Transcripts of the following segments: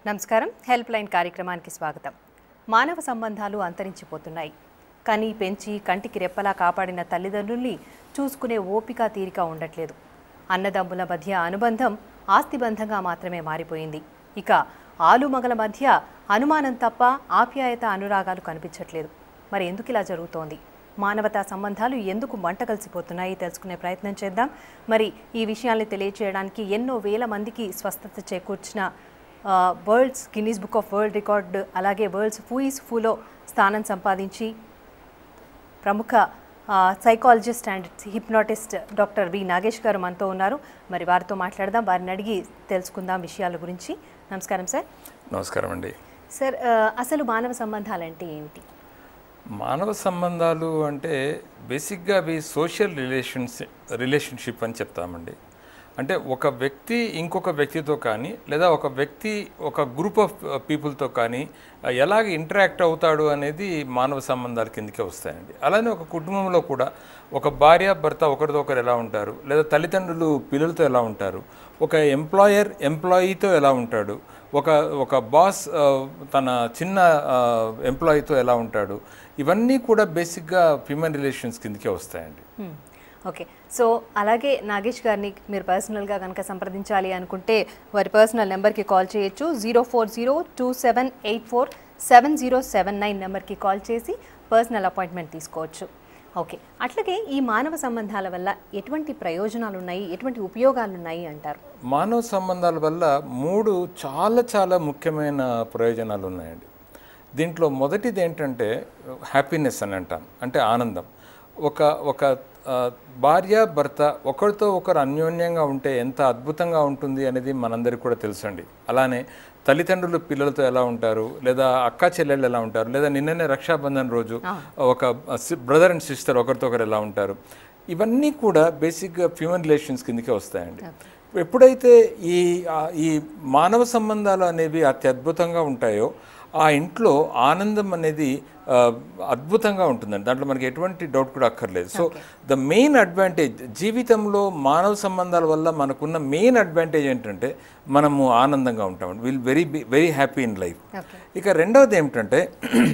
నమస్కారం help line కార్యక్రమానికి స్వాగతం మానవ సంబంధాలు అంతరించిపోతున్నాయి కని పెంచి కంటికి రెప్పలా కాపాడిన తల్లిదండ్రుల్ని చూసుకునే ఓపిక తీరిక ఉండట్లేదు అన్నదమ్ముల మధ్య అనుబంధం ఆస్తిబంధంగా మాత్రమే మారిపోయింది ఇక ఆలుమగల మధ్య అనుమానం తప్ప ఆప్యాయత అనురాగాలు కనిపించట్లేదు మరి ఎందుకు ఇలా జరుగుతోంది మానవతా సంబంధాలు ఎందుకు మంట కలిసిపోతున్నాయి తెలుసుకునే ప్రయత్నం చేద్దాం మరి ఈ విషయాల్ని తెలియచేయడానికి ఎన్నో వేల మందికి స్వస్థత చేకూర్చిన ఆ, world's Guinness book of world record అలాగే వరల్డ్స్ ఫూయిస్ ఫూలో స్థానం సంపాదించి ప్రముఖ ఆ, psychologist and hypnotist doctor V Nagesh గారు మనతో ఉన్నారు మరి వారితో మాట్లాడదాం వారిని అడిగి తెలుసుకుందాం విషయాల గురించి నమస్కారం సార్ నమస్కారం అండి సార్ ఆ, అసలు మానవ సంబంధాలు అంటే ఏమిటి మానవ సంబంధాలు అంటే బేసిక్గా అవి సోషల్ రిలేషన్స్ రిలేషన్షిప్ అని చెప్తామండి అంటే ఒక వ్యక్తి ఇంకొక వ్యక్తితో కానీ లేదా ఒక వ్యక్తి ఒక గ్రూప్ ఆఫ్ పీపుల్తో కానీ ఎలాగ ఇంటరాక్ట్ అవుతాడు అనేది మానవ సంబంధాల కిందకే వస్తాయండి అలానే ఒక కుటుంబంలో కూడా ఒక భార్య భర్త ఒకరితో ఒకరు ఎలా ఉంటారు లేదా తల్లిదండ్రులు పిల్లలతో ఎలా ఉంటారు ఒక ఎంప్లాయర్ ఎంప్లాయీతో ఎలా ఉంటాడు ఒక ఒక బాస్ ఆ, తన చిన్న ఎంప్లాయీతో ఎలా ఉంటాడు ఇవన్నీ కూడా బేసిక్గా హ్యూమన్ రిలేషన్స్ కిందకే వస్తాయండి హ్మ్. ఓకే సో అలాగే నాగేష్ గారిని మీరు పర్సనల్గా కనుక సంప్రదించాలి అనుకుంటే వారి పర్సనల్ నెంబర్కి కాల్ చేయొచ్చు zero four zero two seven eight four seven zero seven nine నెంబర్కి కాల్ చేసి పర్సనల్ అపాయింట్మెంట్ తీసుకోవచ్చు ఓకే అట్లాగే ఈ మానవ సంబంధాల వల్ల ఎటువంటి ప్రయోజనాలు ఉన్నాయి ఎటువంటి ఉపయోగాలు ఉన్నాయి అంటారు మానవ సంబంధాల వల్ల మూడు చాలా చాలా ముఖ్యమైన ప్రయోజనాలు ఉన్నాయండి దీంట్లో మొదటిది ఏంటంటే హ్యాపీనెస్ అని అంటాం అంటే ఆనందం ఒక ఒక ఆ, భార్య భర్త ఒకరితో ఒకరు అన్యోన్యంగా ఉంటే ఎంత అద్భుతంగా ఉంటుంది అనేది మనందరికీ కూడా తెలుసండి అలానే తల్లిదండ్రులు పిల్లలతో ఎలా ఉంటారు లేదా అక్క చెల్లెళ్ళు ఎలా ఉంటారు లేదా నిన్ననే రక్షాబంధన్ రోజు ఒక బ్రదర్ అండ్ సిస్టర్ ఒకరితో ఒకరు ఎలా ఉంటారు ఇవన్నీ కూడా బేసిక్గా హ్యూమన్ రిలేషన్స్ కిందకే వస్తాయండి ఎప్పుడైతే ఈ ఆ, ఈ మానవ సంబంధాలు అనేవి అత్యద్భుతంగా ఉంటాయో ఆ ఇంట్లో ఆనందం అనేది ఆ, అద్భుతంగా ఉంటుందండి దాంట్లో మనకి ఎటువంటి డౌట్ కూడా అక్కర్లేదు సో ద మెయిన్ అడ్వాంటేజ్ జీవితంలో మానవ సంబంధాల వల్ల మనకున్న మెయిన్ అడ్వాంటేజ్ ఏంటంటే మనము ఆనందంగా ఉంటామండి will very very happy in life okay ఇక రెండవది ఏమిటంటే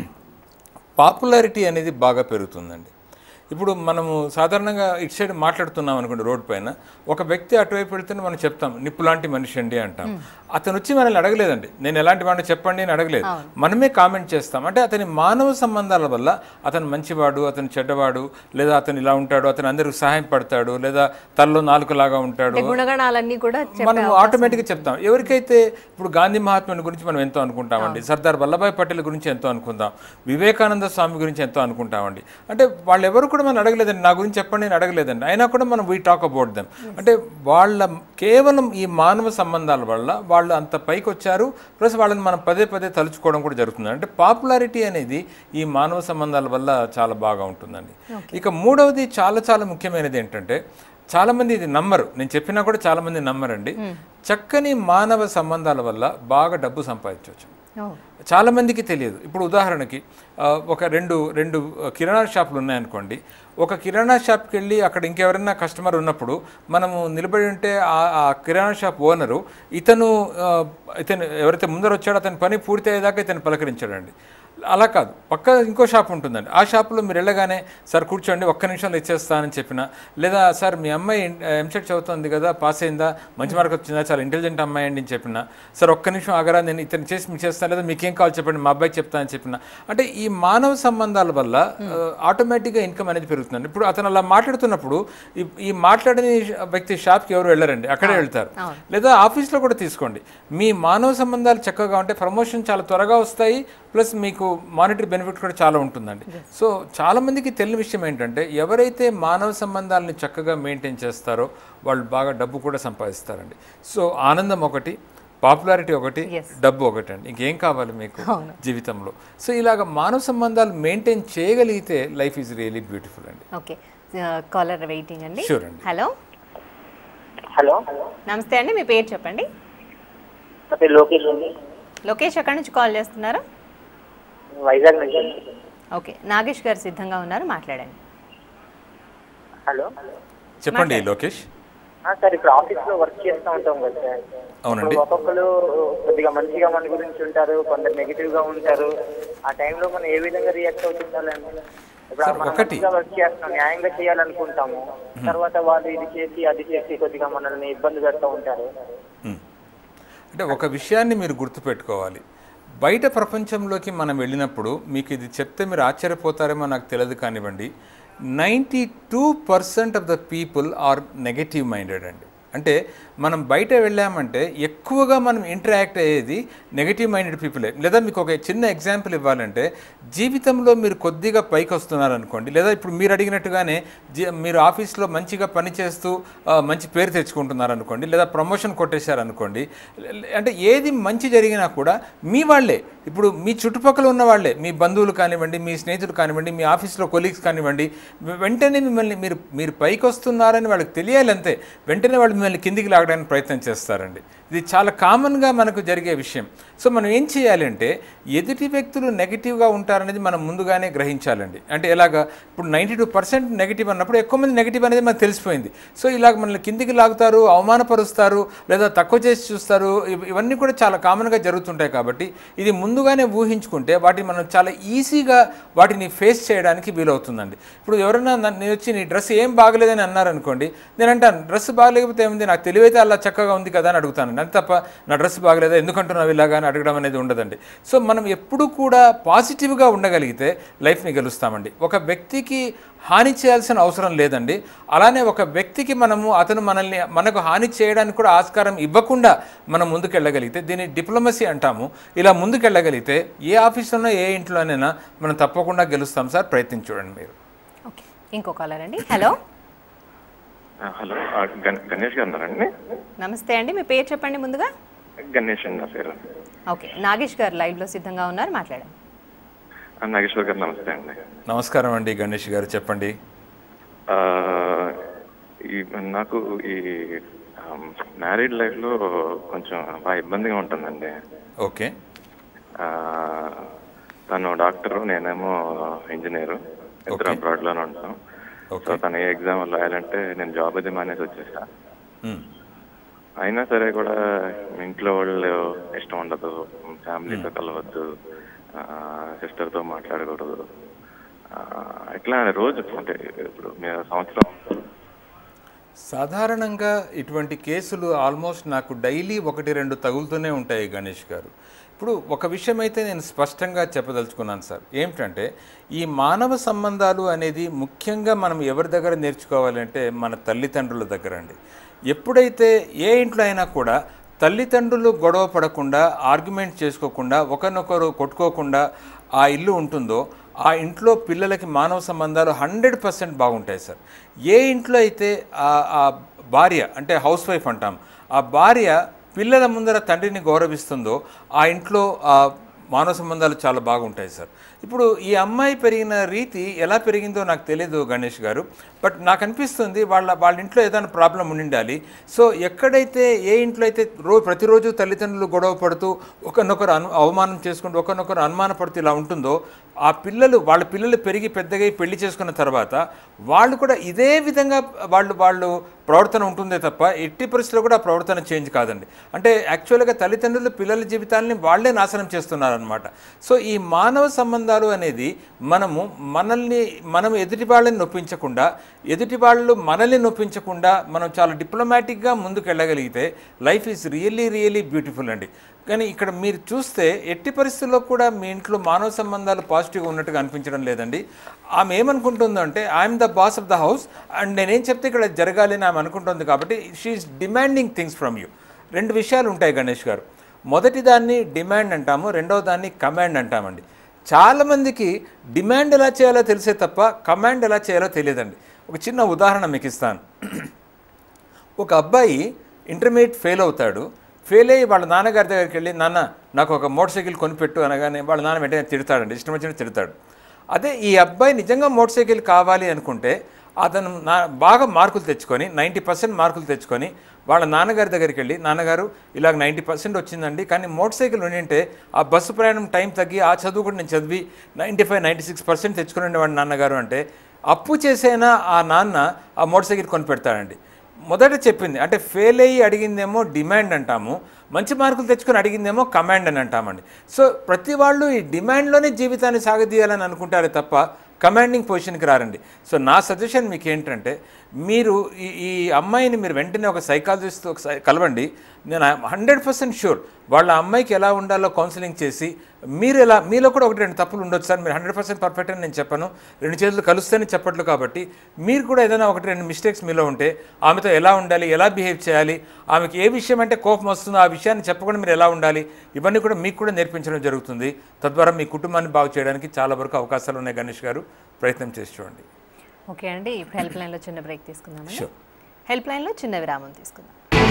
పాపులారిటీ అనేది బాగా పెరుగుతుందండి ఇప్పుడు మనము సాధారణంగా ఇటు సైడ్ మాట్లాడుతున్నాం అనుకోండి రోడ్ పైన ఒక వ్యక్తి అటువైపు వెళ్తే మనం చెప్తాం నిప్పు లాంటి మనిషి అండి అంటాం అతను వచ్చి మనల్ని అడగలేదండి నేను ఎలాంటి వాడిని చెప్పండి అని అడగలేదు మనమే కామెంట్ చేస్తాం అంటే అతని మానవ సంబంధాల వల్ల అతను మంచివాడు అతను చెడ్డవాడు లేదా అతను ఇలా ఉంటాడు అతను అందరికి సహాయం పడతాడు లేదా తనలో నాలుకలాగా ఉంటాడు అంటే గుణగణాలన్నీ కూడా చెప్పే మనం ఆటోమేటిక్గా చెప్తాం ఎవరికైతే ఇప్పుడు గాంధీ మహాత్ముని గురించి మనం ఎంతో అనుకుంటామండి సర్దార్ వల్లభాయ్ పటేల్ గురించి ఎంతో అనుకుందాం వివేకానంద స్వామి గురించి ఎంతో అనుకుంటామండి అంటే వాళ్ళు ఎవరు కూడా మనం అడగలేదండి నా గురించి చెప్పండి నేను అడగలేదండి అయినా కూడా మనం వీ టాక్ అబౌట్ దెమ్ అంటే వాళ్ళ కేవలం ఈ మానవ సంబంధాల వల్ల వాళ్ళు అంత పైకి వచ్చారు ప్లస్ వాళ్ళని మనం పదే పదే తలుచుకోవడం కూడా జరుగుతుంది అంటే పాపులారిటీ అనేది ఈ మానవ సంబంధాల వల్ల చాలా బాగా ఉంటుందండి ఇక మూడవది చాలా చాలా ముఖ్యమైనది ఏంటంటే చాలా మంది ఇది నమ్మరు నేను చెప్పినా కూడా చాలా మంది నమ్మరండి చక్కని మానవ సంబంధాల వల్ల బాగా డబ్బు సంపాదించవచ్చు ఓ, చాలా మందికి తెలియదు ఇప్పుడు ఉదాహరణకి ఆ, ఒక రెండు రెండు కిరాణా షాపులు ఉన్నాయనుకోండి ఒక కిరాణా షాప్కి వెళ్ళి అక్కడ ఇంకెవరైనా కస్టమర్ ఉన్నప్పుడు మనము నిలబడి ఉంటే ఆ- ఆ కిరాణా షాప్ ఓనరు ఇతను ఆ, ఇతను ఎవరైతే ముందర వచ్చాడో అతని పని పూర్తి అయ్యేదాకా ఇతను పలకరించాడండి అలా కాదు పక్క ఇంకో షాప్ ఉంటుందండి ఆ షాప్లో మీరు వెళ్ళగానే సార్ కూర్చోండి ఒక్క నిమిషంలో ఇచ్చేస్తానని చెప్పిన లేదా సార్ మీ అమ్మాయి ఎంసెట్ చదువుతుంది కదా పాస్ అయిందా మంచి మార్క్ వచ్చిందా చాలా ఇంటెలిజెంట్ అమ్మాయి అండి అని చెప్పిన సార్ ఒక్క నిమిషం ఆగరా నేను ఇతను చేసి మీకు చేస్తాను లేదా మీకేం కావాలి చెప్పండి మా అబ్బాయికి చెప్తానని చెప్పిన అంటే ఈ మానవ సంబంధాల వల్ల ఆటోమేటిక్గా ఇన్కమ్ అనేది పెరుగుతుంది ఇప్పుడు అతను అలా మాట్లాడుతున్నప్పుడు ఈ- ఈ మాట్లాడని వ్యక్తి షాప్కి ఎవరు వెళ్ళరండి అక్కడే వెళ్తారు లేదా ఆఫీస్లో కూడా తీసుకోండి మీ మానవ సంబంధాలు చక్కగా ఉంటే ప్రమోషన్ చాలా త్వరగా వస్తాయి ప్లస్ మీకు మానిటరీ బెనిఫిట్ కూడా చాలా ఉంటుందండి సో చాలా మందికి తెలియని విషయం ఏంటంటే ఎవరైతే మానవ సంబంధాలని చక్కగా మెయింటైన్ చేస్తారో వాళ్ళు బాగా డబ్బు కూడా సంపాదిస్తారండి సో ఆనందం ఒకటి పాపులారిటీ ఒకటి Yes. డబ్బు ఒకటి అండి ఇంకేం కావాలి మీకు జీవితంలో సో ఇలాగ మానవ సంబంధాలు మెయింటైన్ చేయగలిగితే లైఫ్ ఈజ్ రియలీ బ్యూటిఫుల్ అండి ఓకే కాలర్ వెయిటింగ్ అండి Sure అండి. హలో హలో నమస్తే అండి మీ పేరు చెప్పండి నా పేరు లోకేష్ అండి లోకేష్ ఎక్కడి నుంచి కాల్ చేస్తున్నారు వైజాగ్ నుంచి ఓకే నాగేష్ గారు సిద్ధంగా ఉన్నారు మాట్లాడండి హలో చెప్పండి లోకేష్ ఆ, సార్ ఇప్పుడు ఆఫీస్ లో వర్క్ చేస్తూ ఉంటాం కదా సార్ అవునండి. ఇప్పుడు ఒక్కొక్కరు కొద్దిగా మంచిగా మన గురించి ఉంటారు కొందరు నెగిటివ్ గా ఉంటారు ఆ టైంలో మనం ఏ విధంగా రియాక్ట్ అవుతుండాలండి ఇప్పుడు సార్, మనం ఒకటి. మంచిగా వర్క్ చేస్తున్నాం న్యాయంగా చేయాలనుకుంటాము తర్వాత వాళ్ళు ఇది చేసి అది చేసి కొద్దిగా మనల్ని ఇబ్బంది పెడతా ఉంటారు ఉమ్. అంటే ఒక విషయాన్ని మీరు గుర్తుపెట్టుకోవాలి బయట ప్రపంచంలోకి మనం వెళ్ళినప్పుడు మీకు ఇది చెప్తే మీరు ఆశ్చర్యపోతారేమో నాకు తెలియదు కానివ్వండి ninety two percent of the people are negative minded అండి అంటే మనం బయట వెళ్ళామంటే ఎక్కువగా మనం ఇంటరాక్ట్ అయ్యేది నెగటివ్ మైండెడ్ పీపులే లేదా మీకు ఒక చిన్న ఎగ్జాంపుల్ ఇవ్వాలంటే జీవితంలో మీరు కొద్దిగా పైకి వస్తున్నారనుకోండి లేదా ఇప్పుడు మీరు అడిగినట్టుగానే జీ- మీరు ఆఫీస్లో మంచిగా పనిచేస్తూ ఆ, మంచి పేరు తెచ్చుకుంటున్నారనుకోండి లేదా ప్రమోషన్ కొట్టేశారనుకోండి లే- అంటే ఏది మంచి జరిగినా కూడా మీ వాళ్ళే ఇప్పుడు మీ చుట్టుపక్కల ఉన్న వాళ్ళే మీ బంధువులు కానివ్వండి మీ స్నేహితులు కానివ్వండి మీ ఆఫీస్లో కొలీగ్స్ కానివ్వండి వె- వెంటనే మిమ్మల్ని మీరు మీరు పైకి వస్తున్నారని వాళ్ళకి తెలియాలి అంతే వెంటనే వాళ్ళు మిమ్మల్ని కిందికి లాగడానికి ప్రయత్నం చేస్తారండి ఇది చాలా కామన్గా మనకు జరిగే విషయం సో మనం ఏం చేయాలంటే ఎదుటి వ్యక్తులు నెగిటివ్గా ఉంటారనేది మనం ముందుగానే గ్రహించాలండి అంటే ఎలాగా ఇప్పుడు నైంటీ టూ పర్సెంట్ నెగిటివ్ అన్నప్పుడు ఎక్కువ మంది నెగిటివ్ అనేది మనకు తెలిసిపోయింది సో ఇలాగ మనల్ని కిందికి లాగుతారు అవమానపరుస్తారు లేదా తక్కువ చేసి చూస్తారు ఇవ- ఇవన్నీ కూడా చాలా కామన్గా జరుగుతుంటాయి కాబట్టి ఇది ముందుగానే ఊహించుకుంటే వాటిని మనం చాలా ఈజీగా వాటిని ఫేస్ చేయడానికి వీలవుతుందండి ఇప్పుడు ఎవరైనా నన్ను నేను వచ్చి నీ డ్రెస్ ఏం బాగలేదని అన్నారనుకోండి నేను అంటాను డ్రెస్ బాగలేకపోతే ఏముంది నాకు తెలివైతే అలా చక్కగా ఉంది కదా అని అడుగుతాను అంతే తప్ప నా డ్రెస్ బాగలేదా ఎందుకంటున్నావు ఇలాగా అని అడగడం అనేది ఉండదండి సో మనం ఎప్పుడు కూడా పాజిటివ్గా ఉండగలిగితే లైఫ్ని గెలుస్తామండి ఒక వ్యక్తికి హాని చేయాల్సిన అవసరం లేదండి అలానే ఒక వ్యక్తికి మనము అతను మనల్ని మనకు హాని చేయడానికి కూడా ఆస్కారం ఇవ్వకుండా మనం ముందుకెళ్ళగలిగితే దీన్ని డిప్లొమసీ అంటాము ఇలా ముందుకెళ్ళగలిగితే ఏ ఆఫీస్లోనో ఏ ఇంట్లోనైనా మనం తప్పకుండా గెలుస్తాం సార్ ప్రయత్నించి చూడండి మీరు ఓకే ఇంకో కాలర్ అండి హలో ఆ, హలో ఆ, గణ- గణేష్ గారు ఉన్నారండి నమస్తే అండి మీ పేరు చెప్పండి ముందుగా గణేష్ అండి నా పేరు ఓకే నాగేష్ గారు లైవ్లో సిద్ధంగా ఉన్నారు మాట్లాడండి ఆ, నాగేశ్వర్ గారు నమస్తే అండి నమస్కారం అండి గణేష్ గారు చెప్పండి ఆ, ఈ నాకు ఈ మ్యారీడ్ లైఫ్లో కొంచెం బాగా ఇబ్బందిగా ఉంటుందండి ఓకే ఆ, తను డాక్టరు నేనేమో ఇంజనీరు ఇద్దరు Okay. అబ్రాడ్లోనే ఉంటాం సో ఓకే తను ఏ ఎగ్జామ్ రాయాలంటే నేను జాబ్ అది మానేసి వచ్చేసా ఉమ్. అయినా సరే కూడా ఇంట్లో వాళ్ళు ఇష్టం ఉండదు ఫ్యామిలీతో కలవద్దు సిస్టర్తో మాట్లాడకూడదు ఆ, ఇట్లా రోజు అంటే ఇప్పుడు మీరు సంవత్సరం సాధారణంగా ఇటువంటి కేసులు ఆల్మోస్ట్ నాకు డైలీ ఒకటి రెండు తగులుతూనే ఉంటాయి గణేష్ గారు ఇప్పుడు ఒక విషయం అయితే నేను స్పష్టంగా చెప్పదలుచుకున్నాను సార్ ఏమిటంటే ఈ మానవ సంబంధాలు అనేది ముఖ్యంగా మనం ఎవరి దగ్గర నేర్చుకోవాలంటే మన తల్లిదండ్రుల దగ్గర అండి ఎప్పుడైతే ఏ ఇంట్లో అయినా కూడా తల్లిదండ్రులు గొడవ పడకుండా ఆర్గ్యుమెంట్ చేసుకోకుండా ఒకరినొకరు కొట్టుకోకుండా ఆ ఇల్లు ఉంటుందో ఆ ఇంట్లో పిల్లలకి మానవ సంబంధాలు హండ్రెడ్ పర్సెంట్ బాగుంటాయి సార్ ఏ ఇంట్లో అయితే ఆ ఆ భార్య అంటే హౌస్ వైఫ్ అంటాం ఆ భార్య పిల్లల ముందర తండ్రిని గౌరవిస్తుందో ఆ ఇంట్లో ఆ మానవ సంబంధాలు చాలా బాగుంటాయి సార్ ఇప్పుడు ఈ అమ్మాయి పెరిగిన రీతి ఎలా పెరిగిందో నాకు తెలియదు గణేష్ గారు బట్ నాకు అనిపిస్తుంది వాళ్ళ వాళ్ళ ఇంట్లో ఏదైనా ప్రాబ్లం ఉండాలి సో ఎక్కడైతే ఏ ఇంట్లో అయితే రో ప్రతిరోజు తల్లిదండ్రులు గొడవ పడుతూ ఒకరినొకరు అను అవమానం చేసుకుంటూ ఒకరినొకరు అనుమానపడుతూ ఇలా ఉంటుందో ఆ పిల్లలు వాళ్ళ పిల్లలు పెరిగి పెద్దగా పెళ్లి చేసుకున్న తర్వాత వాళ్ళు కూడా ఇదే విధంగా వాళ్ళు వాళ్ళు ప్రవర్తన ఉంటుందే తప్ప ఎట్టి పరిస్థితుల్లో కూడా ఆ ప్రవర్తన చేంజ్ కాదండి అంటే యాక్చువల్గా తల్లిదండ్రులు పిల్లల జీవితాలని వాళ్ళే నాశనం చేస్తున్నారనమాట సో ఈ మానవ సంబంధాలు అనేది మనము మనల్ని మనం ఎదుటి వాళ్ళని నొప్పించకుండా ఎదుటి వాళ్ళు మనల్ని నొప్పించకుండా మనం చాలా డిప్లొమాటిక్గా ముందుకు వెళ్ళగలిగితే life is really really beautiful అండి కానీ ఇక్కడ మీరు చూస్తే ఎట్టి పరిస్థితుల్లో కూడా మీ ఇంట్లో మానవ సంబంధాలు పాజిటివ్గా ఉన్నట్టుగా అనిపించడం లేదండి ఆమె ఏమనుకుంటుందంటే I'm the boss of the house and నేనేం చెప్తే ఇక్కడ జరగాలి అని ఆమె అనుకుంటుంది కాబట్టి she is demanding things from you రెండు విషయాలు ఉంటాయి గణేష్ గారు మొదటి దాన్ని డిమాండ్ అంటాము రెండవ దాన్ని కమాండ్ అంటామండి చాలామందికి డిమాండ్ ఎలా చేయాలో తెలిసే తప్ప కమాండ్ ఎలా చేయాలో తెలియదండి ఒక చిన్న ఉదాహరణ మీకు ఇస్తాను ఒక అబ్బాయి ఇంటర్మీడియట్ ఫెయిల్ అవుతాడు ఫెయిల్ అయ్యి వాళ్ళ నాన్నగారి దగ్గరికి వెళ్ళి నాన్న నాకు ఒక మోటార్ సైకిల్ కొనిపెట్టు అనగానే వాళ్ళ నాన్న వెంటనే తిడతాడండి ఇష్టం వచ్చినట్టు తిడతాడు అదే ఈ అబ్బాయి నిజంగా మోటార్ సైకిల్ కావాలి అనుకుంటే అతను నా బాగా మార్కులు తెచ్చుకొని నైంటీ పర్సెంట్ మార్కులు తెచ్చుకొని వాళ్ళ నాన్నగారి దగ్గరికి వెళ్ళి నాన్నగారు ఇలాగ నైంటీ పర్సెంట్ వచ్చిందండి కానీ మోటార్ సైకిల్ ఉండింటే ఆ బస్సు ప్రయాణం టైం తగ్గి ఆ చదువు కూడా నేను చదివి ninety five ninety six percent తెచ్చుకుని ఉండేవాడు నాన్నగారు అంటే అప్పు చేసైనా ఆ నాన్న ఆ మోటార్ సైకిల్ కొనిపెడతాడండి మొదట చెప్పింది అంటే ఫెయిల్ అయ్యి అడిగిందేమో డిమాండ్ అంటాము మంచి మార్కులు తెచ్చుకొని అడిగిందేమో కమాండ్ అని అంటామండి సో ప్రతి వాళ్ళు ఈ డిమాండ్లోనే జీవితాన్ని సాగదీయాలని అనుకుంటారే తప్ప కమాండింగ్ పొజిషన్కి రారండి సో నా సజెషన్ మీకు ఏంటంటే మీరు ఈ ఈ అమ్మాయిని మీరు వెంటనే ఒక సైకాలజిస్ట్ ఒక సై- కలవండి నేను హండ్రెడ్ పర్సెంట్ షూర్ వాళ్ళ అమ్మాయికి ఎలా ఉండాలో కౌన్సిలింగ్ చేసి మీరు ఎలా మీలో కూడా ఒకటి రెండు తప్పులు ఉండొచ్చు సార్ మీరు హండ్రెడ్ పర్సెంట్ పర్ఫెక్ట్ అని నేను చెప్పను రెండు చేతులు కలుస్తేనే చెప్పట్లు కాబట్టి మీరు కూడా ఏదైనా ఒకటి రెండు మిస్టేక్స్ మీలో ఉంటే ఆమెతో ఎలా ఉండాలి ఎలా బిహేవ్ చేయాలి ఆమెకి ఏ విషయం అంటే కోపం వస్తుందో ఆ విషయాన్ని చెప్పకుండా మీరు ఎలా ఉండాలి ఇవన్నీ కూడా మీకు కూడా నేర్పించడం జరుగుతుంది తద్వారా మీ కుటుంబాన్ని బాగు చేయడానికి చాలా వరకు అవకాశాలు ఉన్నాయి గణేష్ గారు ప్రయత్నం చేసి చూడండి ఓకే అండి ఇప్పుడు హెల్ప్ లైన్లో చిన్న బ్రేక్ తీసుకుందాం Sure. హెల్ప్ లైన్లో చిన్న విరామం తీసుకుందాం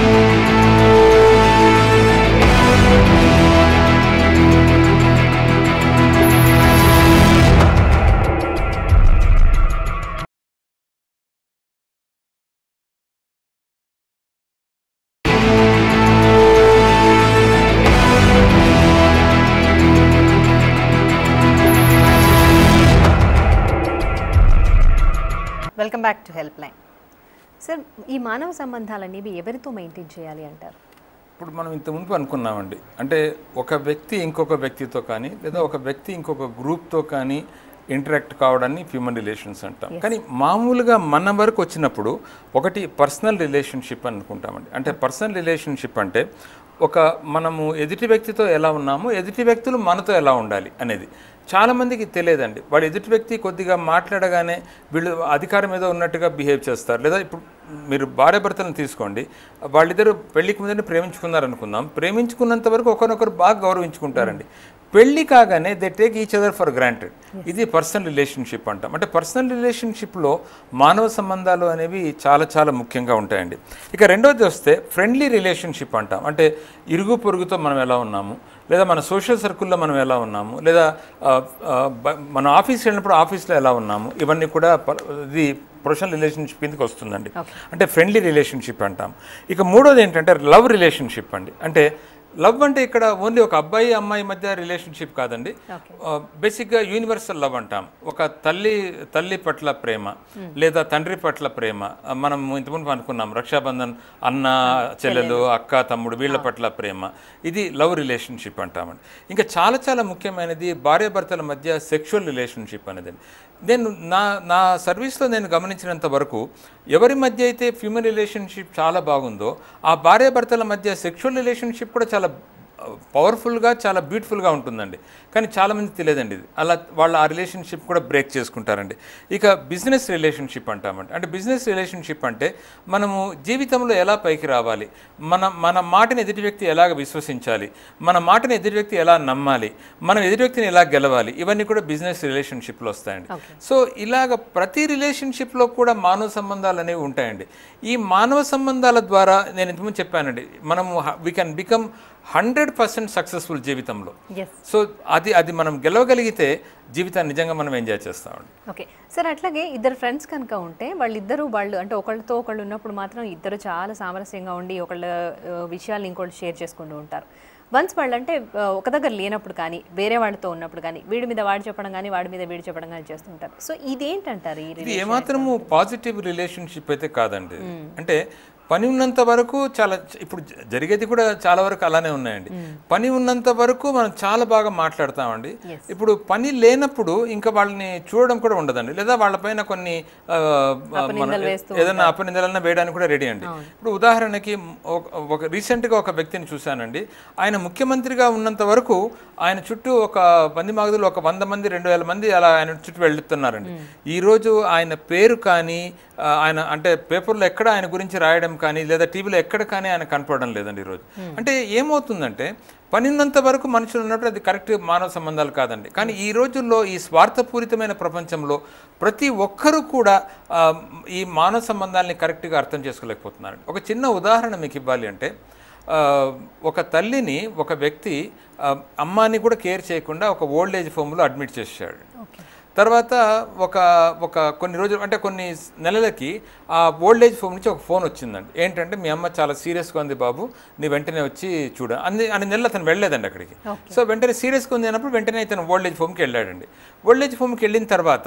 welcome back to helpline sir ఈ మానవ సంబంధాలు అనేవి ఎవరితో మెయింటైన్ చేయాలి అంటారు ఇప్పుడు మనం ఇంత మునుపు అనుకున్నామండి అంటే ఒక వ్యక్తి ఇంకొక వ్యక్తితో కానీ లేదా ఒక వ్యక్తి ఇంకొక గ్రూప్తో కానీ ఇంటరాక్ట్ కావడాన్ని హ్యూమన్ రిలేషన్స్ అంటాం కానీ మామూలుగా మన వరకు వచ్చినప్పుడు ఒకటి పర్సనల్ రిలేషన్షిప్ అని అనుకుంటామండి అంటే పర్సనల్ రిలేషన్షిప్ అంటే ఒక మనము ఎదుటి వ్యక్తితో ఎలా ఉన్నామో ఎదుటి వ్యక్తులు మనతో ఎలా ఉండాలి అనేది చాలామందికి తెలియదండి వాడు ఎదుటి వ్యక్తి కొద్దిగా మాట్లాడగానే వీళ్ళు అధికారం ఏదో ఉన్నట్టుగా బిహేవ్ చేస్తారు లేదా ఇప్పుడు మీరు భార్య భర్తలను తీసుకోండి వాళ్ళిద్దరు పెళ్లికి ముందే ప్రేమించుకున్నారు అనుకుందాం ప్రేమించుకున్నంత వరకు ఒకరినొకరు బాగా గౌరవించుకుంటారండి పెళ్లి కాగానే they take each other for granted ఇది పర్సనల్ రిలేషన్షిప్ అంటాం అంటే పర్సనల్ రిలేషన్షిప్లో మానవ సంబంధాలు అనేవి చాలా చాలా ముఖ్యంగా ఉంటాయండి ఇక రెండోది వస్తే ఫ్రెండ్లీ రిలేషన్షిప్ అంటాం అంటే ఇరుగు పొరుగుతో మనం ఎలా ఉన్నాము లేదా మన సోషల్ సర్కిల్లో మనం ఎలా ఉన్నాము లేదా ఆ, ఆ, బ- మన ఆఫీస్కి వెళ్ళినప్పుడు ఆఫీస్లో ఎలా ఉన్నాము ఇవన్నీ కూడా ప- ఇది ప్రొఫెషనల్ రిలేషన్షిప్ కిందకి వస్తుందండి అంటే ఫ్రెండ్లీ రిలేషన్షిప్ అంటాం ఇక మూడోది ఏంటంటే లవ్ రిలేషన్షిప్ అండి అంటే లవ్ అంటే ఇక్కడ ఓన్లీ ఒక అబ్బాయి అమ్మాయి మధ్య రిలేషన్షిప్ కాదండి బేసిక్గా యూనివర్సల్ లవ్ అంటాం ఒక తల్లి తల్లి పట్ల ప్రేమ లేదా తండ్రి పట్ల ప్రేమ ఆ, మనం ఇంతకుముందు అనుకున్నాం రక్షాబంధన్ అన్న చెల్లెలు అక్క తమ్ముడు వీళ్ళ పట్ల ప్రేమ ఇది లవ్ రిలేషన్షిప్ అంటామండి ఇంకా చాలా చాలా ముఖ్యమైనది భార్యాభర్తల మధ్య సెక్షువల్ రిలేషన్షిప్ అనేది నేను నా నా సర్వీస్లో నేను గమనించినంత వరకు ఎవరి మధ్య అయితే హ్యూమన్ రిలేషన్షిప్ చాలా బాగుందో ఆ భార్యాభర్తల మధ్య సెక్షువల్ రిలేషన్షిప్ కూడా చాలా పవర్ఫుల్గా చాలా బ్యూటిఫుల్గా ఉంటుందండి కానీ చాలామంది తెలియదండి ఇది అలా వాళ్ళ ఆ రిలేషన్షిప్ కూడా బ్రేక్ చేసుకుంటారండి ఇక బిజినెస్ రిలేషన్షిప్ అంటామండి అంటే బిజినెస్ రిలేషన్షిప్ అంటే మనము జీవితంలో ఎలా పైకి రావాలి మన మన మాటని ఎదుటి వ్యక్తి ఎలాగ విశ్వసించాలి మన మాటని ఎదుటి వ్యక్తి ఎలా నమ్మాలి మనం ఎదుటి వ్యక్తిని ఎలా గెలవాలి ఇవన్నీ కూడా బిజినెస్ రిలేషన్షిప్లో వస్తాయండి సో ఇలాగ ప్రతి రిలేషన్షిప్లో కూడా మానవ సంబంధాలు అనేవి ఉంటాయండి ఈ మానవ సంబంధాల ద్వారా నేను ఇంతకుముందు చెప్పానండి మనము we can become hundred percent successful జీవితంలో ఎస్ సో అది అది మనం గెలవగలిగితే జీవితాన్ని నిజంగా మనం ఎంజాయ్ చేస్తామండి ఓకే సార్ అట్లాగే ఇద్దరు ఫ్రెండ్స్ కనుక ఉంటే వాళ్ళిద్దరూ వాళ్ళు అంటే ఒకళ్ళతో ఒకళ్ళు ఉన్నప్పుడు మాత్రం ఇద్దరు చాలా సామరస్యంగా ఉండి ఒకళ్ళ ఆ, విషయాలు ఇంకోళ్ళు షేర్ చేసుకుంటూ ఉంటారు వన్స్ వాళ్ళు అంటే ఆ, ఒక దగ్గర లేనప్పుడు కానీ వేరే వాళ్ళతో ఉన్నప్పుడు కానీ వీడి మీద వాడు చెప్పడం కానీ వాడి మీద వీడు చెప్పడం కానీ చేస్తుంటారు సో ఇదేంటంటారు ఈ ఇది relation? ఏమాత్రము పాజిటివ్ రిలేషన్షిప్ అయితే కాదండి అంటే పని ఉన్నంత వరకు చాలా ఇప్పుడు జ- జరిగేది కూడా చాలా వరకు అలానే ఉన్నాయండి పని ఉన్నంత వరకు మనం చాలా బాగా మాట్లాడతామండి ఇప్పుడు పని లేనప్పుడు ఇంకా వాళ్ళని చూడడం కూడా ఉండదండి లేదా వాళ్ళపైన కొన్ని ఆ, మన ఏదైనా అపనిందలన్నా వేయడానికి కూడా రెడీ అండి ఇప్పుడు ఉదాహరణకి ఒక- ఒక రీసెంట్గా ఒక వ్యక్తిని చూశానండి ఆయన ముఖ్యమంత్రిగా ఉన్నంత వరకు ఆయన చుట్టూ ఒక మంది మాగదులు ఒక వంద మంది రెండు వేల మంది అలా ఆయన చుట్టూ వెళ్తున్నారండి ఈ రోజు ఆయన పేరు కానీ ఆ, ఆయన అంటే పేపర్లో ఎక్కడ ఆయన గురించి రాయడం కానీ లేదా టీవీలో ఎక్కడ కానీ ఆయన కనపడడం లేదండి ఈరోజు అంటే ఏమవుతుందంటే పని ఉన్నంత వరకు మనుషులు ఉన్నప్పుడు అది కరెక్ట్ మానవ సంబంధాలు కాదండి కానీ ఈ రోజుల్లో ఈ స్వార్థపూరితమైన ప్రపంచంలో ప్రతి ఒక్కరూ కూడా ఆ, ఈ మానవ సంబంధాలని కరెక్ట్గా అర్థం చేసుకోలేకపోతున్నారండి ఒక చిన్న ఉదాహరణ మీకు ఇవ్వాలి అంటే ఆ, ఒక తల్లిని ఒక వ్యక్తి ఆ, అమ్మాని కూడా కేర్ చేయకుండా ఒక ఓల్డ్ ఏజ్ హోమ్లో అడ్మిట్ చేశాడు తర్వాత ఒక ఒక కొన్ని రోజులు అంటే కొన్ని నెలలకి ఆ ఓల్డ్ ఏజ్ హోమ్ నుంచి ఒక ఫోన్ వచ్చిందండి ఏంటంటే మీ అమ్మ చాలా సీరియస్గా ఉంది బాబు నీ వెంటనే వచ్చి చూడ అన్ని అన్ని నెలలు అతను వెళ్ళలేదండి అక్కడికి సో వెంటనే సీరియస్గా ఉంది అన్నప్పుడు వెంటనే ఇతను ఓల్డ్ ఏజ్ హోమ్కి వెళ్ళాడండి ఓల్డ్ ఏజ్ హోమ్కి వెళ్ళిన తర్వాత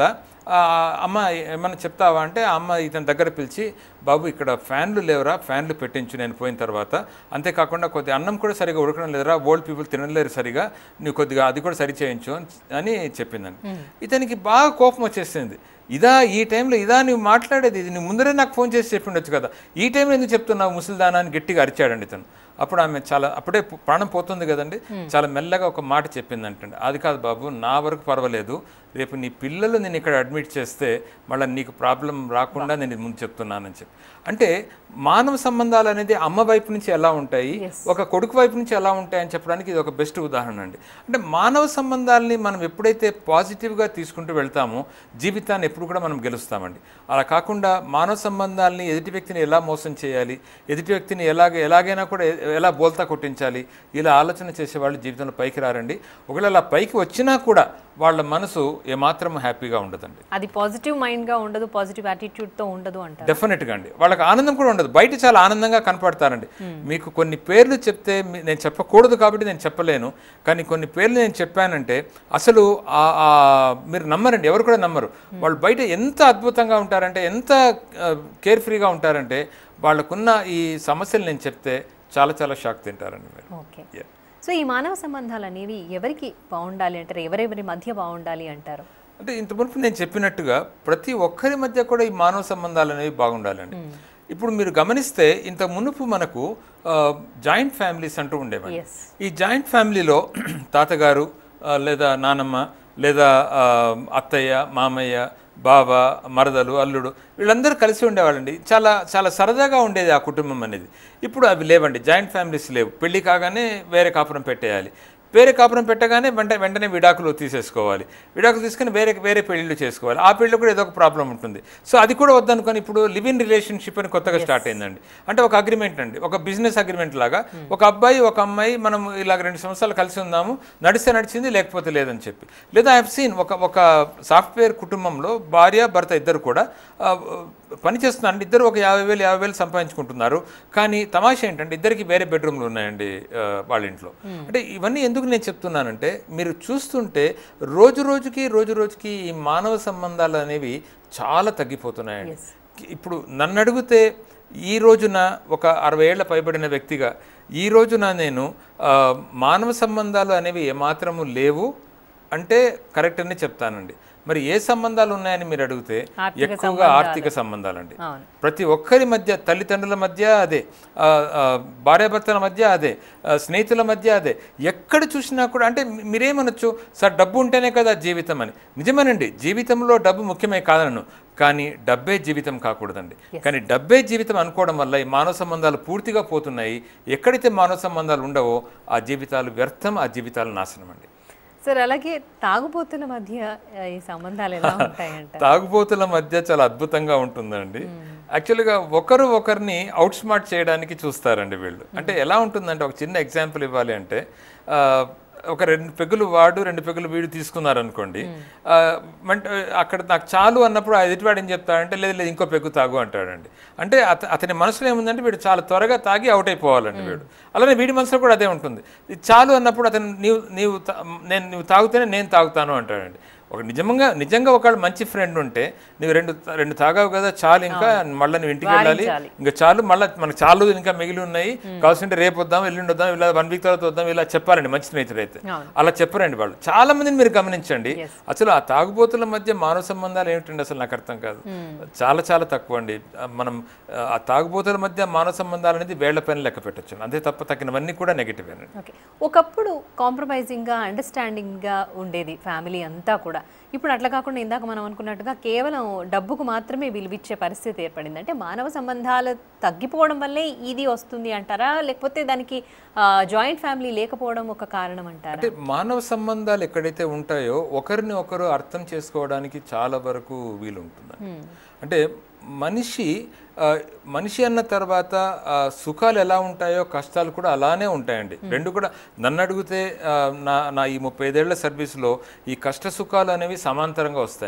ఆ, అమ్మ ఏమన్నా చెప్తావా అంటే ఆ అమ్మ ఇతని దగ్గర పిలిచి బాబు ఇక్కడ ఫ్యాన్లు లేవురా ఫ్యాన్లు పెట్టించు నేను పోయిన తర్వాత అంతేకాకుండా కొద్దిగా అన్నం కూడా సరిగా ఉడకడం లేదురా ఓల్డ్ పీపుల్ తినలేరు సరిగా నువ్వు కొద్దిగా అది కూడా సరి చేయించు అని- అని చెప్పిందండి ఇతనికి బాగా కోపం వచ్చేసింది ఇదా ఈ టైంలో ఇదా నువ్వు మాట్లాడేది ఇది నువ్వు ముందరే నాకు ఫోన్ చేసి చెప్పి ఉండొచ్చు కదా ఈ టైంలో ఎందుకు చెప్తున్నావు ముసలిదానా అని గట్టిగా అరిచాడండి ఇతను అప్పుడు ఆమె చాలా అప్పుడే పు- ప్రాణం పోతుంది కదండి చాలా మెల్లగా ఒక మాట చెప్పిందంటండి అది కాదు బాబు నా వరకు పర్వాలేదు రేపు నీ పిల్లలు నేను ఇక్కడ అడ్మిట్ చేస్తే మళ్ళీ నీకు ప్రాబ్లం రాకుండా నేను ఇది ముందు చెప్తున్నానని చెప్పి అంటే మానవ సంబంధాలు అనేది అమ్మ వైపు నుంచి ఎలా ఉంటాయి ఒక కొడుకు వైపు నుంచి ఎలా ఉంటాయి అని చెప్పడానికి ఇది ఒక బెస్ట్ ఉదాహరణ అండి అంటే మానవ సంబంధాలని మనం ఎప్పుడైతే పాజిటివ్గా తీసుకుంటూ వెళ్తామో జీవితాన్ని ఎప్పుడు కూడా మనం గెలుస్తామండి అలా కాకుండా మానవ సంబంధాలని ఎదుటి వ్యక్తిని ఎలా మోసం చేయాలి ఎదుటి వ్యక్తిని ఎలాగ ఎలాగైనా కూడా ఎ- ఎలా బోల్తా కొట్టించాలి ఇలా ఆలోచన చేసేవాళ్ళు జీవితంలో పైకి రారండి ఒకవేళ అలా పైకి వచ్చినా కూడా వాళ్ళ మనసు ఏమాత్రం హ్యాపీగా ఉండదండి అది పాజిటివ్ మైండ్గా ఉండదు పాజిటివ్ యాటిట్యూడ్తో ఉండదు అంటారు డెఫినెట్గా అండి వాళ్ళకి ఆనందం కూడా ఉండదు బయట చాలా ఆనందంగా కనపడతారండి మీకు కొన్ని పేర్లు చెప్తే మీ- నేను చెప్పకూడదు కాబట్టి నేను చెప్పలేను కానీ కొన్ని పేర్లు నేను చెప్పానంటే అసలు ఆ- ఆ మీరు నమ్మరండి ఎవరు కూడా నమ్మరు వాళ్ళు బయట ఎంత అద్భుతంగా ఉంటారంటే ఎంత కేర్ ఫ్రీగా ఉంటారంటే వాళ్ళకున్న ఈ సమస్యలు నేను చెప్తే చాలా చాలా షాక్ తింటారండి మీరు ఓకే Yeah. సో ఈ మానవ సంబంధాలు అనేవి ఎవరికి బాగుండాలి అంటారు ఎవరెవరి మధ్య బాగుండాలి అంటారు అంటే ఇంత మునుపు నేను చెప్పినట్టుగా ప్రతి ఒక్కరి మధ్య కూడా ఈ మానవ సంబంధాలు అనేవి బాగుండాలండి ఇప్పుడు మీరు గమనిస్తే ఇంత మునుపు మనకు జాయింట్ ఫ్యామిలీస్ అంటూ ఉండేవాడి Yes. ఈ జాయింట్ ఫ్యామిలీలో తాతగారు ఆ, లేదా నానమ్మ లేదా ఆ, అత్తయ్య మామయ్య బావ మరదలు అల్లుడు వీళ్ళందరూ కలిసి ఉండేవాళ్ళండి చాలా చాలా సరదాగా ఉండేది ఆ కుటుంబం అనేది ఇప్పుడు అవి లేవండి జాయింట్ ఫ్యామిలీస్ లేవు పెళ్లి కాగానే వేరే కాపురం పెట్టేయాలి వేరే కాపురం పెట్టగానే వెంట వెంటనే విడాకులు తీసేసుకోవాలి విడాకులు తీసుకుని వేరే వేరే పెళ్ళిళ్ళు చేసుకోవాలి ఆ పెళ్ళి కూడా ఏదో ఒక ప్రాబ్లం ఉంటుంది సో అది కూడా వద్దనుకొని ఇప్పుడు లివ్ ఇన్ రిలేషన్షిప్ అని కొత్తగా స్టార్ట్ అయిందండి అంటే ఒక అగ్రిమెంట్ అండి ఒక బిజినెస్ అగ్రిమెంట్ లాగా ఒక అబ్బాయి ఒక అమ్మాయి మనం ఇలాగ రెండు సంవత్సరాలు కలిసి ఉందాము నడిస్తే నడిచింది లేకపోతే లేదని చెప్పి లేదా ఐ సీన్ ఒక ఒక సాఫ్ట్వేర్ కుటుంబంలో భార్య భర్త ఇద్దరు కూడా ఆ, పని చేస్తున్నారండి ఇద్దరు ఒక యాభై వేలు యాభై వేలు సంపాదించుకుంటున్నారు కానీ తమాషా ఏంటంటే ఇద్దరికి వేరే బెడ్రూమ్లు ఉన్నాయండి ఆ, వాళ్ళ ఇంట్లో అంటే ఇవన్నీ ఎందుకు నేను చెప్తున్నానంటే మీరు చూస్తుంటే రోజు రోజుకి రోజు రోజుకి ఈ మానవ సంబంధాలు అనేవి చాలా తగ్గిపోతున్నాయండి ఇప్పుడు నన్ను అడిగితే ఈ రోజున ఒక అరవై ఏళ్ల పైబడిన వ్యక్తిగా ఈ రోజున నేను ఆ, మానవ సంబంధాలు అనేవి ఏమాత్రము లేవు అంటే కరెక్ట్ అని చెప్తానండి మరి ఏ సంబంధాలు ఉన్నాయని మీరు అడిగితే ఆర్థిక ఎక్కువగా ఆర్థిక సంబంధాలండి అవును ప్రతి ఒక్కరి మధ్య తల్లిదండ్రుల మధ్య అదే ఆ, ఆ, భార్యాభర్తల మధ్య అదే ఆ, స్నేహితుల మధ్య అదే ఎక్కడ చూసినా కూడా అంటే మీ- మీరేమనొచ్చు సార్ డబ్బు ఉంటేనే కదా జీవితం అని నిజమేనండి జీవితంలో డబ్బు ముఖ్యమే కాదనను కానీ డబ్బే జీవితం కాకూడదండి కానీ డబ్బే జీవితం అనుకోవడం వల్ల ఈ మానవ సంబంధాలు పూర్తిగా పోతున్నాయి ఎక్కడైతే మానవ సంబంధాలు ఉండవో ఆ జీవితాలు వ్యర్థం ఆ జీవితాలు నాశనం అండి సార్ అలాగే తాగుబోతుల మధ్య ఆ, ఈ సంబంధాలు ఎలా ఉంటాయంట తాగుబోతుల మధ్య చాలా అద్భుతంగా ఉంటుందండి యాక్చువల్గా ఒకరు ఒకరిని అవుట్ స్మార్ట్ చేయడానికి చూస్తారండి వీళ్ళు అంటే ఎలా ఉంటుందంటే ఒక చిన్న ఎగ్జాంపుల్ ఇవ్వాలి అంటే ఆ, ఒక రెండు పెగులు వాడు రెండు పెగులు వీడు తీసుకున్నారు అనుకోండి ఆ, అంటే అక్కడ నాకు చాలు అన్నప్పుడు ఆ ఎదుటివాడు ఏం చెప్తాడంటే లేదు లేదు ఇంకో పెగ్గు తాగు అంటాడండి అంటే అత అతని మనసులో ఏముందంటే వీడు చాలా త్వరగా తాగి అవుట్ అయిపోవాలండి వీడు అలానే వీడి మనసులో కూడా అదే ఉంటుంది ఇది చాలు అన్నప్పుడు అతను నీవు నీవు తా- నేను నువ్వు తాగుతేనే నేను తాగుతాను అంటాడండి ఒక నిజంగా నిజంగా ఒకళ్ళు మంచి ఫ్రెండ్ ఉంటే నువ్వు రెండు రెండు తాగావు కదా చాలు ఇంకా మళ్ళీ నువ్వు ఇంటికి వెళ్ళాలి వారించాలి. ఇంకా చాలు మళ్ళీ మనకు చాలా రోజులు ఇంకా మిగిలి ఉన్నాయి కావాల్సింటే రేపు వద్దాం ఎల్లుండి వద్దాం ఇలా వన్ వీక్ తర్వాత వద్దాం ఇలా చెప్పాలండి మంచి స్నేహితుడు అయితే అవును. అలా చెప్పరండి వాళ్ళు చాలా మందిని మీరు గమనించండి అసలు ఆ తాగుబోతుల మధ్య మానవ సంబంధాలు ఏమిటండి అసలు నాకు అర్థం కాదు చాలా చాలా తక్కువ అండి ఆ, మనం ఆ తాగుబోతుల మధ్య మానవ సంబంధాలు అనేది వేళ్ల పైన లెక్క పెట్టచ్చు అంతే తప్ప తగినవన్నీ కూడా నెగిటివ్ అండి ఓకే ఒకప్పుడు కాంప్రమైజింగ్గా అండర్స్టాండింగ్గా ఉండేది ఫ్యామిలీ అంతా కూడా ఇప్పుడు అట్లా కాకుండా ఇందాక మనం అనుకున్నట్టుగా కేవలం డబ్బుకు మాత్రమే విలువిచ్చే పరిస్థితి ఏర్పడింది అంటే మానవ సంబంధాలు తగ్గిపోవడం వల్లే ఇది వస్తుంది అంటారా లేకపోతే దానికి జాయింట్ ఫ్యామిలీ లేకపోవడం ఒక కారణం అంటారా అంటే మానవ సంబంధాలు ఎక్కడైతే ఉంటాయో ఒకరిని ఒకరు అర్థం చేసుకోవడానికి చాలా వరకు వీలుంటుంది అంటే మనిషి ఆ, మనిషి అన్న తర్వాత ఆ, సుఖాలు ఎలా ఉంటాయో కష్టాలు కూడా అలానే ఉంటాయండి రెండు కూడా నన్ను అడిగితే ఆ, నా నా ఈ ముప్పై ఐదేళ్ల సర్వీస్లో ఈ కష్ట సుఖాలు అనేవి సమాంతరంగా వస్తాయండి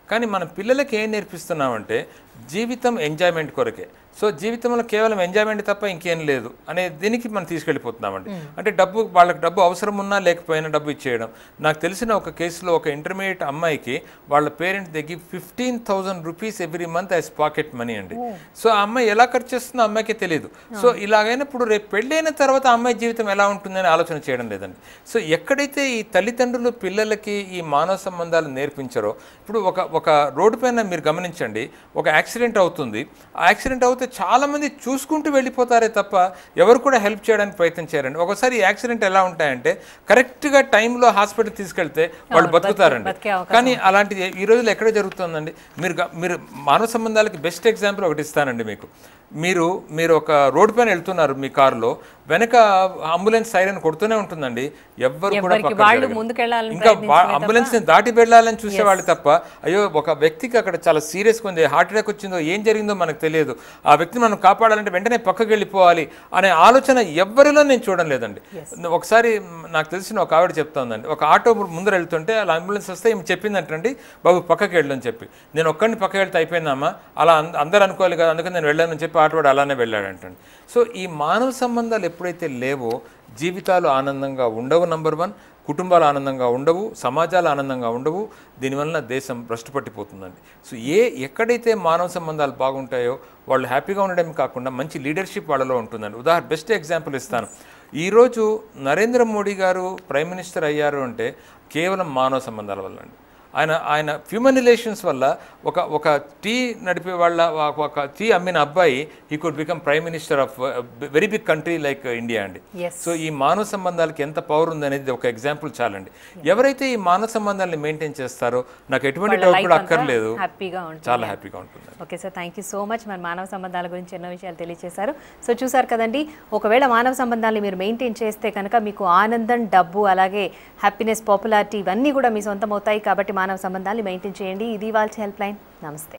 కానీ మన పిల్లలకి ఏం నేర్పిస్తున్నామంటే జీవితం ఎంజాయ్మెంట్ కొరకే సో జీవితంలో కేవలం ఎంజాయ్మెంట్ తప్ప ఇంకేం లేదు అనే దీనికి మనం తీసుకెళ్ళిపోతున్నామండి అంటే డబ్బు వాళ్ళకి డబ్బు అవసరం ఉన్నా లేకపోయినా డబ్బు ఇచ్చేయడం నాకు తెలిసిన ఒక కేసులో ఒక ఇంటర్మీడియట్ అమ్మాయికి వాళ్ళ పేరెంట్ దగ్గర fifteen thousand rupees every month as pocket money అండి సో ఆ అమ్మాయి ఎలా ఖర్చు చేస్తుందో ఆ అమ్మాయికి తెలియదు సో ఇలాగైనప్పుడు రేపు పెళ్ళైన తర్వాత ఆ అమ్మాయి జీవితం ఎలా ఉంటుందని ఆలోచన చేయడం లేదండి సో ఎక్కడైతే ఈ తల్లిదండ్రులు పిల్లలకి ఈ మానవ సంబంధాలు నేర్పించారో ఇప్పుడు ఒక ఒక రోడ్డు పైన మీరు గమనించండి ఒక యాక్సిడెంట్ అవుతుంది ఆ యాక్సిడెంట్ అవుతే చాలా మంది చూసుకుంటూ వెళ్ళిపోతారే తప్ప ఎవరు కూడా హెల్ప్ చేయడానికి ప్రయత్నం చేయరండి ఒకసారి ఈ యాక్సిడెంట్ ఎలా ఉంటాయంటే కరెక్ట్గా టైంలో హాస్పిటల్ తీసుకెళ్తే వాళ్ళు బతుకుతారండి బతికే అవకాశం కానీ అలాంటిది ఈ రోజుల్లో ఎక్కడ జరుగుతుందండి మీరు గ- మీరు మానవ సంబంధాలకి బెస్ట్ ఎగ్జాంపుల్ ఒకటి ఇస్తానండి మీకు మీరు మీరు ఒక రోడ్డు పైన వెళ్తున్నారు మీ కారులో వెనక అంబులెన్స్ సైరన్ కొడుతూనే ఉంటుందండి ఎవ్వరు కూడా ఎవ్వరికి పక్కన వాళ్ళు జరగరు. ముందుకెళ్ళాలని ఇంకా ప్రయత్నించడమే అంబులెన్స్ ని దాటి వెళ్ళాలని చూసేవాళ్ళు తప్ప అయ్యో ఒక వ్యక్తికి అక్కడ చాలా సీరియస్గా ఉంది హార్ట్ అటాక్ వచ్చిందో ఏం జరిగిందో మనకు తెలియదు ఆ వ్యక్తిని మనం కాపాడాలంటే వెంటనే పక్కకి వెళ్ళిపోవాలి అనే ఆలోచన ఎవ్వరిలో నేను చూడడం లేదండి ఒకసారి మ్, నాకు తెలిసిన ఒక ఆవిడ చెప్తోందండి ఒక ఆటో ముందర వెళ్తుంటే అలా అంబులెన్స్ వస్తే ఈమె చెప్పిందంటండి బాబు పక్కకి వెళ్ళని చెప్పి నేను ఒక్కడిని పక్కకి వెళ్తే అయిపోయిందమ్మా అలా అంద- అందరూ అనుకోవాలి కదా అందుకని నేను వెళ్ళానని చెప్పి ఆటోవాడు అలానే వెళ్ళాడంటండి సో ఈ మానవ సంబంధాలు ఎప్పుడైతే లేవో జీవితాలు ఆనందంగా ఉండవు నంబర్ వన్ కుటుంబాలు ఆనందంగా ఉండవు సమాజాలు ఆనందంగా ఉండవు దీనివల్ల దేశం భ్రష్టు పట్టిపోతుందండి సో ఏ ఎక్కడైతే మానవ సంబంధాలు బాగుంటాయో వాళ్ళు హ్యాపీగా ఉండడం కాకుండా మంచి లీడర్షిప్ వాళ్ళలో ఉంటుందండి ఉదాహరణ బెస్ట్ ఎగ్జాంపుల్ ఇస్తాను ఈరోజు నరేంద్ర మోడీ గారు ప్రైమ్ మినిస్టర్ అయ్యారు అంటే కేవలం మానవ సంబంధాల వల్ల అండి ఆయన ఆయన హ్యూమన్ రిలేషన్స్ వల్ల ఒక ఒక టీ నడిపే వాళ్ళ ఒక- ఒక టీ అమ్మిన అబ్బాయి he could become prime minister of very big country like India అండి Yes. సో ఈ మానవ సంబంధాలకి ఎంత పవర్ ఉంది అనేది ఒక ఎగ్జాంపుల్ చాలండి ఎవరైతే ఈ మానవ సంబంధాలని మెయింటైన్ చేస్తారో నాకు ఎటువంటి వాళ్ళ డౌట్ life కూడా అంతా అక్కర్లేదు హ్యాపీగా ఉంటుంది చాలా హ్యాపీగా ఉంటుంది okay sir thank you so much మరి మానవ సంబంధాల గురించి ఎన్నో విషయాలు తెలియజేశారు సో చూసారు కదండి ఒకవేళ మానవ సంబంధాన్ని మీరు మెయింటైన్ చేస్తే కనుక మీకు ఆనందం డబ్బు అలాగే హ్యాపీనెస్ పాపులారిటీ ఇవన్నీ కూడా మీ సొంతం అవుతాయి కాబట్టి మానవ సంబంధాన్ని మెయింటైన్ చేయండి ఇది వాళ్ళ హెల్ప్ లైన్ నమస్తే